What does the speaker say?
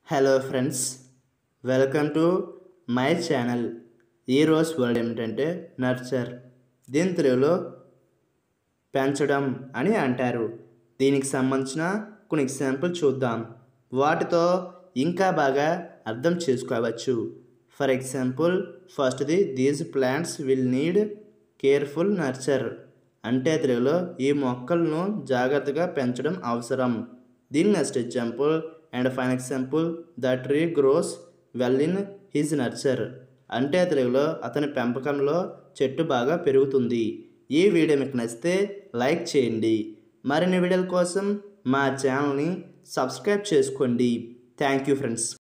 hello friends welcome to my channel ఈరోజు word ఏమిటంటే nurture దీని తెలుగులో పెంచడం అని అంటారు దీనికి సంబంధించిన కొన్ని ఎగ్జాంపుల్ చూద్దాం వాటితో ఇంకా బాగా అర్థం చేసుకోవచ్చు ఫర్ ఎగ్జాంపుల్ ఫస్ట్ది these plants will need careful nurture అంటే తెలుగులో ఈ మొక్కలను జాగ్రత్తగా పెంచడం అవసరం దీని next example and fine example the tree grows well in his nurture అంటే తెలుగులో అతని పెంపకంలో చెట్టు బాగా పెరుగుతుంది ఈ వీడియో మీకు నచ్చితే లైక్ చేయండి మరిన్ని వీడియోల కోసం మా ఛానల్ని సబ్స్క్రైబ్ చేసుకోండి థ్యాంక్ యూ ఫ్రెండ్స్